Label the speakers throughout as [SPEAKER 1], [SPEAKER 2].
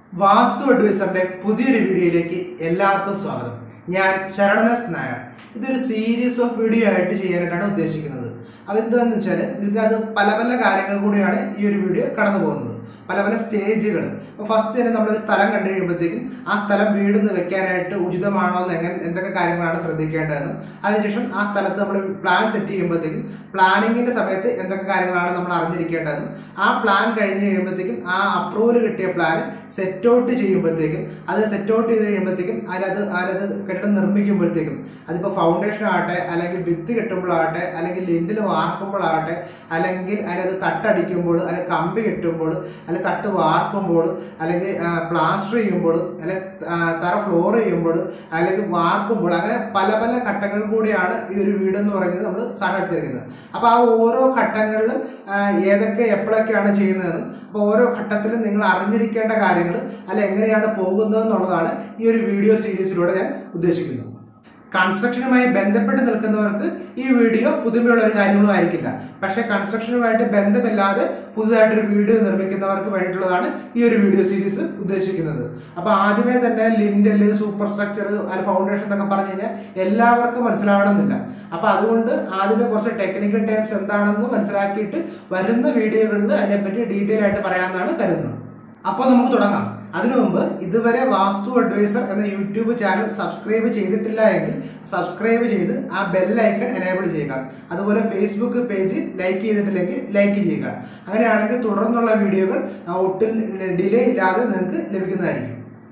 [SPEAKER 1] വാസ്തു അഡ്വൈസറിന്റെ പുതിയൊരു വീഡിയോയിലേക്ക് എല്ലാവർക്കും സ്വാഗതം ഞാൻ ശരണനസ് നായർ ഇതൊരു സീരീസ് ഓഫ് വീഡിയോ ആയിട്ട് ചെയ്യാനായിട്ടാണ് ഉദ്ദേശിക്കുന്നത് അതെന്താണെന്ന് വെച്ചാൽ നിങ്ങൾക്ക് അത് പല പല കാര്യങ്ങൾ കൂടിയാണ് ഈ ഒരു വീഡിയോ കടന്നു പോകുന്നത് പല പല സ്റ്റേജുകൾ അപ്പോൾ ഫസ്റ്റ് തന്നെ നമ്മളൊരു സ്ഥലം കണ്ടു കഴിയുമ്പോഴത്തേക്കും ആ സ്ഥലം വീടിന്ന് വെക്കാനായിട്ട് ഉചിതമാണോ എന്ന് എങ്ങനെ എന്തൊക്കെ കാര്യങ്ങളാണ് ശ്രദ്ധിക്കേണ്ടതെന്നും അതിനുശേഷം ആ സ്ഥലത്ത് നമ്മൾ പ്ലാൻ സെറ്റ് ചെയ്യുമ്പോഴത്തേക്കും പ്ലാനിങ്ങിന്റെ സമയത്ത് എന്തൊക്കെ കാര്യങ്ങളാണ് നമ്മൾ അറിഞ്ഞിരിക്കേണ്ടതെന്നും ആ പ്ലാൻ കഴിഞ്ഞ് കഴിയുമ്പോഴത്തേക്കും ആ അപ്രൂവൽ കിട്ടിയ പ്ലാൻ സെറ്റ് ഔട്ട് ചെയ്യുമ്പോഴത്തേക്കും അത് സെറ്റ് ഔട്ട് ചെയ്ത് കഴിയുമ്പോഴത്തേക്കും അതിനത് അതിനത് കെട്ടിടം നിർമ്മിക്കുമ്പോഴത്തേക്കും അതിപ്പോൾ ഫൗണ്ടേഷൻ ആകട്ടെ അല്ലെങ്കിൽ ഭിത്തി കെട്ടുമ്പോഴാകട്ടെ അല്ലെങ്കിൽ ലിൻഡിൽ വാർക്കുമ്പോഴാകട്ടെ അല്ലെങ്കിൽ അതിനത് തട്ടടിക്കുമ്പോൾ അല്ലെങ്കിൽ കമ്പി കെട്ടുമ്പോൾ അല്ലെങ്കിൽ തട്ട് വാർക്കുമ്പോൾ അല്ലെങ്കിൽ പ്ലാസ്റ്റർ ചെയ്യുമ്പോൾ അല്ലെങ്കിൽ ആ, തറ ഫ്ലോർ ചെയ്യുമ്പോൾ അല്ലെങ്കിൽ വാർക്കുമ്പോൾ അങ്ങനെ പല പല ഘട്ടങ്ങൾ കൂടിയാണ് ഈ ഒരു വീട് എന്ന് പറയുന്നത് നമ്മൾ സാക്ഷാത്കരിക്കുന്നത് അപ്പോൾ ആ ഓരോ ഘട്ടങ്ങളിലും ആ, ഏതൊക്കെ എപ്പോഴൊക്കെയാണ് ചെയ്യുന്നതെന്നും അപ്പോൾ ഓരോ ഘട്ടത്തിലും നിങ്ങൾ അറിഞ്ഞിരിക്കേണ്ട കാര്യങ്ങൾ അല്ല എങ്ങനെയാണ് പോകുന്നത് എന്നുള്ളതാണ് ഈ ഒരു വീഡിയോ സീരീസിലൂടെ ഞാൻ ഉദ്ദേശിക്കുന്നത് കൺസ്ട്രക്ഷനുമായി ബന്ധപ്പെട്ട് നിൽക്കുന്നവർക്ക് ഈ വീഡിയോ പുതുമയുള്ള ഒരു കാര്യങ്ങളും ആയിരിക്കില്ല പക്ഷേ കൺസ്ട്രക്ഷനുമായിട്ട് ബന്ധമില്ലാതെ പുതുതായിട്ടൊരു വീഡിയോ നിർമ്മിക്കുന്നവർക്ക് വേണ്ടിയിട്ടുള്ളതാണ് ഈ ഒരു വീഡിയോ സീരീസ് ഉദ്ദേശിക്കുന്നത് അപ്പൊ ആദ്യമേ തന്നെ ലിൻഡല് സൂപ്പർ സ്ട്രക്ചർ അല്ല ഫൗണ്ടേഷൻ എന്നൊക്കെ പറഞ്ഞു കഴിഞ്ഞാൽ എല്ലാവർക്കും മനസ്സിലാവണമെന്നില്ല അപ്പൊ അതുകൊണ്ട് ആദ്യമേ കുറച്ച് ടെക്നിക്കൽ ടേംസ് എന്താണെന്ന് മനസ്സിലാക്കിയിട്ട് വരുന്ന വീഡിയോകളിൽ അതിനെപ്പറ്റി ഡീറ്റെയിൽ ആയിട്ട് പറയാമെന്നാണ് കരുതുന്നത് അപ്പോൾ നമുക്ക് തുടങ്ങാം അതിനു മുമ്പ് ഇതുവരെ വാസ്തു അഡ്വൈസർ എന്ന യൂട്യൂബ് ചാനൽ സബ്സ്ക്രൈബ് ചെയ്തിട്ടില്ല എങ്കിൽ സബ്സ്ക്രൈബ് ചെയ്ത് ആ ബെൽ ഐക്കൺ എനേബിൾ ചെയ്യുക അതുപോലെ ഫേസ്ബുക്ക് പേജ് ലൈക്ക് ചെയ്തിട്ടില്ലെങ്കിൽ ലൈക്ക് ചെയ്യുക അങ്ങനെയാണെങ്കിൽ തുടർന്നുള്ള വീഡിയോകൾ ആ, ഒട്ടും ഡിലേ ഇല്ലാതെ നിങ്ങൾക്ക് ലഭിക്കുന്നതായിരിക്കും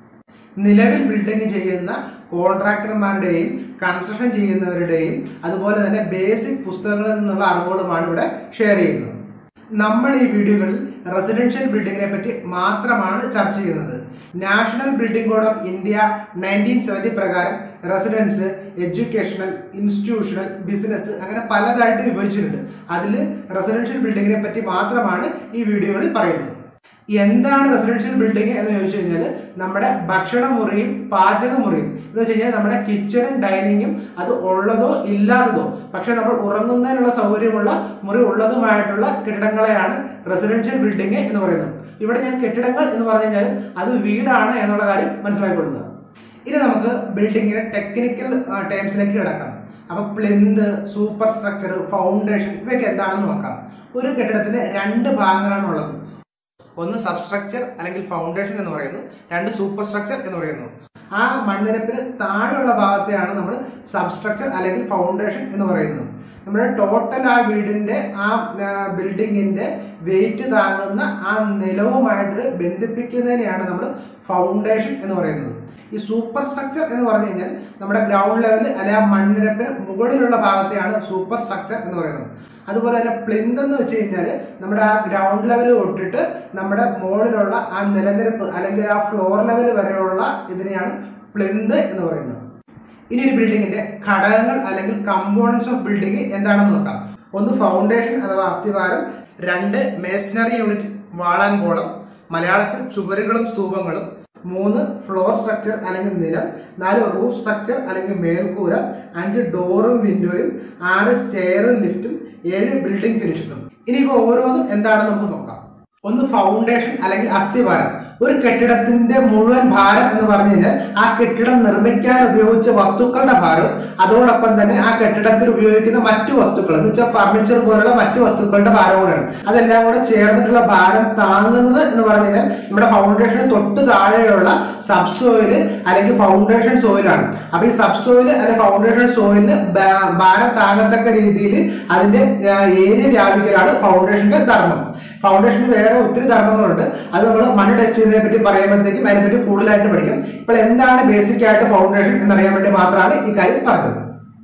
[SPEAKER 1] നിലവിൽ ബിൽഡിംഗ് ചെയ്യുന്ന കോൺട്രാക്ടർമാരുടെയും കൺസ്ട്രക്ഷൻ ചെയ്യുന്നവരുടെയും അതുപോലെ തന്നെ ബേസിക് പുസ്തകങ്ങളിൽ നിന്നുള്ള അറിവുകളുമാണ് ഇവിടെ ഷെയർ ചെയ്യുന്നത് നമ്മൾ ഈ വീഡിയോകളിൽ റെസിഡൻഷ്യൽ ബിൽഡിങ്ങിനെ പറ്റി മാത്രമാണ് ചർച്ച ചെയ്യുന്നത് national building code of India nineteen seventy പ്രകാരം റെസിഡൻസ് എഡ്യൂക്കേഷണൽ ഇൻസ്റ്റിറ്റ്യൂഷണൽ ബിസിനസ് അങ്ങനെ പലതായിട്ട് വിഭജിച്ചിട്ടുണ്ട് അതിൽ റെസിഡൻഷ്യൽ ബിൽഡിങ്ങിനെ പറ്റി മാത്രമാണ് ഈ വീഡിയോകളിൽ പറയുന്നത് എന്താണ് റെസിഡൻഷ്യൽ ബിൽഡിംഗ് എന്ന് ചോദിച്ചു കഴിഞ്ഞാൽ നമ്മുടെ ഭക്ഷണമുറിയും പാചകമുറിയും എന്ന് വെച്ച് കഴിഞ്ഞാൽ നമ്മുടെ കിച്ചണും ഡൈനിങ്ങും അത് ഉള്ളതോ ഇല്ലാത്തതോ പക്ഷെ നമ്മൾ ഉറങ്ങുന്നതിനുള്ള സൗകര്യമുള്ള മുറി ഉള്ളതുമായിട്ടുള്ള കെട്ടിടങ്ങളെയാണ് റെസിഡൻഷ്യൽ ബിൽഡിംഗ് എന്ന് പറയുന്നത് ഇവിടെ ഞാൻ കെട്ടിടങ്ങൾ എന്ന് പറഞ്ഞു കഴിഞ്ഞാൽ അത് വീടാണ് എന്നുള്ള കാര്യം മനസ്സിലാക്കിക്കൊള്ളുക ഇനി നമുക്ക് ബിൽഡിങ്ങിന്റെ ടെക്നിക്കൽ ടേംസിലേക്ക് കിടക്കാം അപ്പൊ പ്ലിന്ത് സൂപ്പർ സ്ട്രക്ചർ ഫൗണ്ടേഷൻ ഇവയൊക്കെ എന്താണെന്ന് നോക്കാം ഒരു കെട്ടിടത്തിന് രണ്ട് ഭാഗങ്ങളാണ് ഉള്ളത് ഒന്ന് സബ്സ്ട്രക്ചർ അല്ലെങ്കിൽ ഫൗണ്ടേഷൻ എന്ന് പറയുന്നു രണ്ട് സൂപ്പർ സ്ട്രക്ചർ എന്ന് പറയുന്നു ആ മണ്ണിരപ്പിന് താഴെയുള്ള ഭാഗത്തെയാണ് നമ്മൾ സബ്സ്ട്രക്ചർ അല്ലെങ്കിൽ ഫൗണ്ടേഷൻ എന്ന് പറയുന്നത് നമ്മുടെ ടോട്ടൽ ആ വീടിന്റെ ആ ബിൽഡിങ്ങിന്റെ വെയിറ്റ് താങ്ങുന്ന ആ നിലവുമായിട്ട് ബന്ധിപ്പിക്കുന്നതിനെയാണ് നമ്മൾ ഫൗണ്ടേഷൻ എന്ന് പറയുന്നത് ഈ സൂപ്പർ സ്ട്രക്ചർ എന്ന് പറഞ്ഞു കഴിഞ്ഞാൽ നമ്മുടെ ഗ്രൗണ്ട് ലെവൽ അല്ലെ ആ മണ്ണിരപ്പിന് മുകളിലുള്ള ഭാഗത്തെയാണ് സൂപ്പർ സ്ട്രക്ചർ എന്ന് പറയുന്നത് അതുപോലെ തന്നെ പ്ലിന്ത് എന്ന് വെച്ച് കഴിഞ്ഞാൽ നമ്മുടെ ആ ഗ്രൗണ്ട് ലെവൽ തൊട്ടിട്ട് നമ്മുടെ മുകളിലുള്ള ആ നിലനിരപ്പ് അല്ലെങ്കിൽ ആ ഫ്ലോർ ലെവൽ വരെയുള്ള ഇതിനെയാണ് പ്ലിന്ത് എന്ന് പറയുന്നത് ഇനി ഒരു ബിൽഡിങ്ങിന്റെ ഘടകങ്ങൾ അല്ലെങ്കിൽ കമ്പോണൻസ് ഓഫ് ബിൽഡിംഗ് എന്താണെന്ന് നോക്കാം ഒന്ന് ഫൗണ്ടേഷൻ അഥവാ അസ്ഥിവാരം രണ്ട് മേസനറി യൂണിറ്റ് വാളാൻകോളം മലയാളത്തിൽ ചുവരുകളും സ്തൂപങ്ങളും മൂന്ന് ഫ്ലോർ സ്ട്രക്ചർ അല്ലെങ്കിൽ നിലം നാല് റൂഫ് സ്ട്രക്ചർ അല്ലെങ്കിൽ മേൽക്കൂര അഞ്ച് ഡോറും വിൻഡോയും ആറ് സ്റ്റെയറും ലിഫ്റ്റും ഏഴ് ബിൽഡിംഗ് ഫിനിഷസും ഇനിയിപ്പോൾ ഓരോന്നും എന്താണെന്ന് നമുക്ക് നോക്കാം ഒന്ന് ഫൗണ്ടേഷൻ അല്ലെങ്കിൽ അസ്ഥിഭാരം ഒരു കെട്ടിടത്തിന്റെ മുഴുവൻ ഭാരം എന്ന് പറഞ്ഞു കഴിഞ്ഞാൽ ആ കെട്ടിടം നിർമ്മിക്കാൻ ഉപയോഗിച്ച വസ്തുക്കളുടെ ഭാരവും അതോടൊപ്പം തന്നെ ആ കെട്ടിടത്തിൽ ഉപയോഗിക്കുന്ന മറ്റു വസ്തുക്കൾ എന്ന് വെച്ചാൽ ഫർണിച്ചർ പോലുള്ള മറ്റു വസ്തുക്കളുടെ ഭാരം കൂടെയാണ് അതെല്ലാം കൂടെ ചേർന്നിട്ടുള്ള ഭാരം താങ്ങുന്നത് എന്ന് പറഞ്ഞു കഴിഞ്ഞാൽ നമ്മുടെ ഫൗണ്ടേഷന് തൊട്ട് താഴെയുള്ള സബ്സോയില് അല്ലെങ്കിൽ ഫൗണ്ടേഷൻ സോയിലാണ് അപ്പൊ ഈ സബ്സോയില് അല്ലെങ്കിൽ ഫൗണ്ടേഷൻ സോയിലിന് ഭാരം താങ്ങത്തക്ക രീതിയിൽ അതിന്റെ ഏരിയ വ്യാപിക്കലാണ് ഫൗണ്ടേഷന്റെ ധർമ്മം ഫൗണ്ടേഷന് വേറെ ഒത്തിരി ധർമ്മങ്ങളുണ്ട് അത് നമ്മൾ മണ്ണ് ടെസ്റ്റ് ചെയ്യുന്നതിനെ പറ്റി പറയുമ്പോഴത്തേക്കും അതിനെപ്പറ്റി കൂടുതലായിട്ട് പഠിക്കും ഇപ്പോൾ എന്താണ് ബേസിക് ആയിട്ട് ഫൗണ്ടേഷൻ എന്നറിയാൻ വേണ്ടി മാത്രമാണ് ഈ കാര്യം പറഞ്ഞത്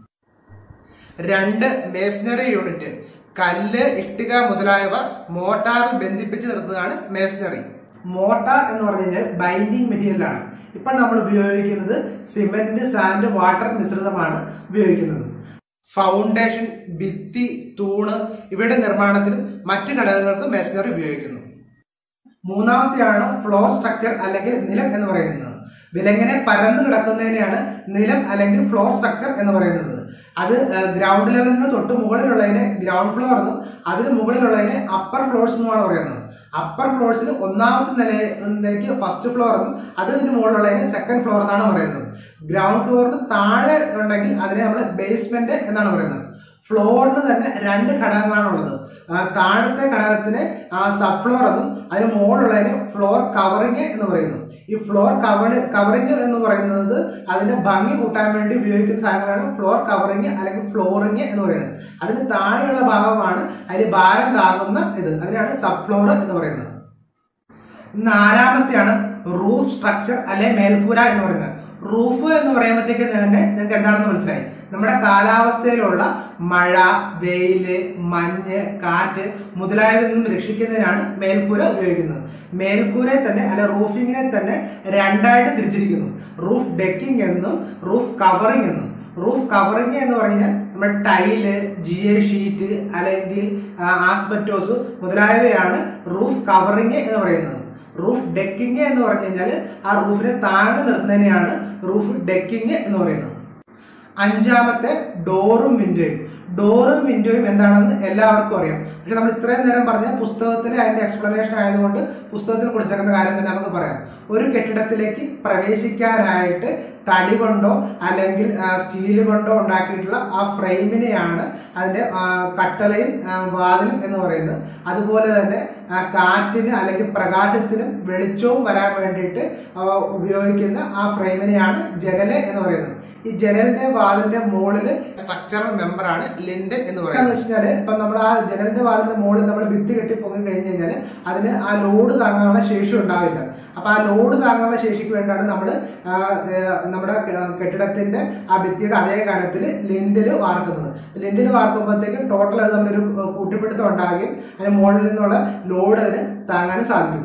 [SPEAKER 1] രണ്ട് മേസനറി യൂണിറ്റ് കല്ല് ഇഷ്ടിക മുതലായവ മോട്ടാറിൽ ബന്ധിപ്പിച്ച് നിർത്തുന്നതാണ് മേസനറി മോട്ടാർ എന്ന് പറഞ്ഞു കഴിഞ്ഞാൽ ബൈൻഡിങ് മെറ്റീരിയൽ ആണ് ഇപ്പോൾ നമ്മൾ ഉപയോഗിക്കുന്നത് സിമെന്റ് സാൻഡ് വാട്ടർ മിശ്രിതമാണ് ഉപയോഗിക്കുന്നത് ഫൗണ്ടേഷൻ ഭിത്തി തൂണ് ഇവയുടെ നിർമ്മാണത്തിനും മറ്റു ഘടകങ്ങൾക്ക് മേസനറി ഉപയോഗിക്കുന്നു മൂന്നാമത്തെയാണ് ഫ്ലോർ സ്ട്രക്ചർ അല്ലെങ്കിൽ നിലം എന്ന് പറയുന്നത് വിലങ്ങനെ പരന്നു കിടക്കുന്നതിനെയാണ് നിലം അല്ലെങ്കിൽ ഫ്ലോർ സ്ട്രക്ചർ എന്ന് പറയുന്നത് അത് ഗ്രൗണ്ട് ലെവലിന് തൊട്ട് മുകളിലുള്ളതിനെ ഗ്രൗണ്ട് ഫ്ലോർ എന്നും അതിന് മുകളിലുള്ളതിനെ അപ്പർ ഫ്ലോർസ് എന്നുമാണ് പറയുന്നത് അപ്പർ ഫ്ലോർസിൽ ഒന്നാമത്തെ നിലയിലേക്ക് ഫസ്റ്റ് ഫ്ലോർ എന്നും അതിന് മുകളിലുള്ളതിനെ സെക്കൻഡ് ഫ്ലോർ എന്നാണ് പറയുന്നത് ഗ്രൗണ്ട് ഫ്ലോറിന് താഴെ ഉണ്ടെങ്കിൽ അതിനെ നമ്മൾ ബേസ്മെന്റ് എന്നാണ് പറയുന്നത് ഫ്ലോറിന് തന്നെ രണ്ട് ഘടകങ്ങളാണ് ഉള്ളത് ആ, താഴത്തെ ഘടകത്തിന് സബ് ഫ്ലോർ എന്നും അതിന് മുകളിലുള്ളതിന് ഫ്ലോർ കവറിങ് എന്ന് പറയുന്നു ഈ ഫ്ലോർ കവർ കവറിങ് എന്ന് പറയുന്നത് അതിന്റെ ഭംഗി കൂട്ടാൻ വേണ്ടി ഉപയോഗിക്കുന്ന സാധനങ്ങളാണ് ഫ്ലോർ കവറിങ് അല്ലെങ്കിൽ ഫ്ലോറിങ് എന്ന് പറയുന്നത് അതിന് താഴെയുള്ള ഭാഗമാണ് അതിൽ ഭാരം താങ്ങുന്ന ഇത് അതിനാണ് സബ് ഫ്ലോർ എന്ന് പറയുന്നത് നാലാമത്തെയാണ് റൂഫ് സ്ട്രക്ചർ അല്ലെ മേൽക്കൂര എന്ന് പറയുന്നത് റൂഫ് എന്ന് പറയുമ്പോഴത്തേക്ക് തന്നെ നിങ്ങൾക്ക് എന്താണെന്ന് മനസ്സിലായി നമ്മുടെ കാലാവസ്ഥയിലുള്ള മഴ വെയില് മഞ്ഞ് കാറ്റ് മുതലായവയിൽ നിന്നും രക്ഷിക്കുന്നതിനാണ് മേൽക്കൂര ഉപയോഗിക്കുന്നത് മേൽക്കൂരയെ തന്നെ അല്ലെ റൂഫിങ്ങിനെ തന്നെ രണ്ടായിട്ട് തിരിച്ചിരിക്കുന്നു റൂഫ് ഡെക്കിംഗ് എന്നും റൂഫ് കവറിംഗ് എന്നും റൂഫ് കവറിംഗ് എന്ന് പറഞ്ഞാൽ നമ്മുടെ ടൈല് ജി എ ഷീറ്റ് അല്ലെങ്കിൽ ആസ്പെറ്റോസ് മുതലായവയാണ് റൂഫ് കവറിംഗ് എന്ന് പറയുന്നത് റൂഫ് ഡെക്കിംഗ് എന്ന് പറഞ്ഞു കഴിഞ്ഞാൽ ആ റൂഫിനെ താങ്ങി നിർത്തുന്നതിനെയാണ് റൂഫ് ഡെക്കിംഗ് എന്ന് പറയുന്നത് അഞ്ചാമത്തെ ഡോറും വിൻഡോയും ഡോറും വിൻഡോയും എന്താണെന്ന് എല്ലാവർക്കും അറിയാം പക്ഷെ നമ്മൾ ഇത്രയും നേരം പറഞ്ഞ പുസ്തകത്തിലെ അതിന്റെ എക്സ്പ്ലനേഷൻ ആയതുകൊണ്ട് പുസ്തകത്തിൽ കൊടുത്തേക്കുന്ന കാര്യം തന്നെ നമുക്ക് പറയാം ഒരു കെട്ടിടത്തിലേക്ക് പ്രവേശിക്കാനായിട്ട് തടി കൊണ്ടോ അല്ലെങ്കിൽ സ്റ്റീൽ കൊണ്ടോ ഉണ്ടാക്കിയിട്ടുള്ള ആ ഫ്രെയിമിനെയാണ് അതിന്റെ ആ, കട്ടളയും ആ, വാതിലും എന്ന് പറയുന്നത് അതുപോലെ തന്നെ ആ, കാറ്റിന് അല്ലെങ്കിൽ പ്രകാശത്തിനും വെളിച്ചവും വരാൻ വേണ്ടിയിട്ട് ആ, ഉപയോഗിക്കുന്ന ആ ഫ്രെയിമിനെയാണ് ജനല് എന്ന് പറയുന്നത് ഈ ജനലിന്റെ വാതിലിന്റെ മുകളില് സ്ട്രക്ചറൽ മെമ്പറാണ് ലിൻഡ് എന്ന് പറയുന്നത് വെച്ച് കഴിഞ്ഞാല് ഇപ്പൊ നമ്മൾ ആ ജനലിന്റെ വാതിലിന്റെ മുകളിൽ നമ്മൾ ഭിത്തി കെട്ടി പൊങ്ങി കഴിഞ്ഞ് കഴിഞ്ഞാൽ അതിന് ആ ലോഡ് താങ്ങാനുള്ള ശേഷി ഉണ്ടാവില്ല അപ്പൊ ആ ലോഡ് താങ്ങാനുള്ള ശേഷിക്ക് വേണ്ടിയാണ് നമ്മൾ നമ്മുടെ കെട്ടിടത്തിന്റെ ആ ഭിത്തിയുടെ അതേ കനത്തിൽ ലിൻഡില് വാർക്കുന്നത് ലിൻഡിൽ വാർക്കുമ്പോഴത്തേക്കും ടോട്ടൽ അത് നമ്മളൊരു കൂട്ടിപ്പിടുത്തം ഉണ്ടാകുകയും അതിന് മുകളിൽ നിന്നുള്ള ലോഡ് അതിന് താങ്ങാനും സാധിക്കും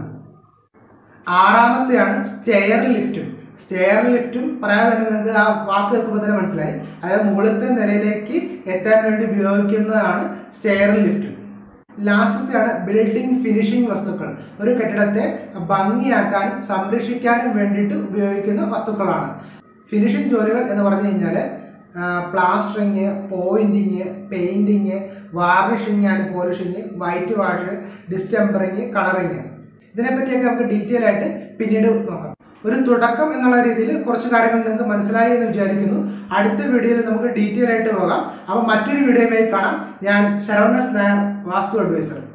[SPEAKER 1] ആറാമത്തെയാണ് സ്റ്റെയർ ലിഫ്റ്റും സ്റ്റെയർ ലിഫ്റ്റും പറയാതെ തന്നെ നിങ്ങൾക്ക് ആ വാക്ക് കേൾക്കുമ്പോൾ തന്നെ മനസ്സിലായി അതായത് മുകളിലത്തെ നിലയിലേക്ക് എത്താൻ വേണ്ടി ഉപയോഗിക്കുന്നതാണ് സ്റ്റെയർ ലിഫ്റ്റ് ലാസ്റ്റത്തെയാണ് ബിൽഡിംഗ് ഫിനിഷിംഗ് വസ്തുക്കൾ ഒരു കെട്ടിടത്തെ ഭംഗിയാക്കാനും സംരക്ഷിക്കാനും വേണ്ടിയിട്ട് ഉപയോഗിക്കുന്ന വസ്തുക്കളാണ് ഫിനിഷിംഗ് ജോലികൾ എന്ന് പറഞ്ഞു കഴിഞ്ഞാൽ plastering pointing painting varnishing and polishing white wash distempering colouring ഇതിനെപ്പറ്റിയൊക്കെ നമുക്ക് ഡീറ്റെയിൽ ആയിട്ട് പിന്നീട് നോക്കാം ഒരു തുടക്കം എന്നുള്ള രീതിയിൽ കുറച്ച് കാര്യങ്ങൾ നിങ്ങൾക്ക് മനസ്സിലായി എന്ന് വിചാരിക്കുന്നു അടുത്ത വീഡിയോയിൽ നമുക്ക് ഡീറ്റെയിൽ ആയിട്ട് പോകാം അപ്പോൾ മറ്റൊരു വീഡിയോയുമായി കാണാം ഞാൻ ശരവണ സ്നാർ വാസ്തു അഡ്വൈസർ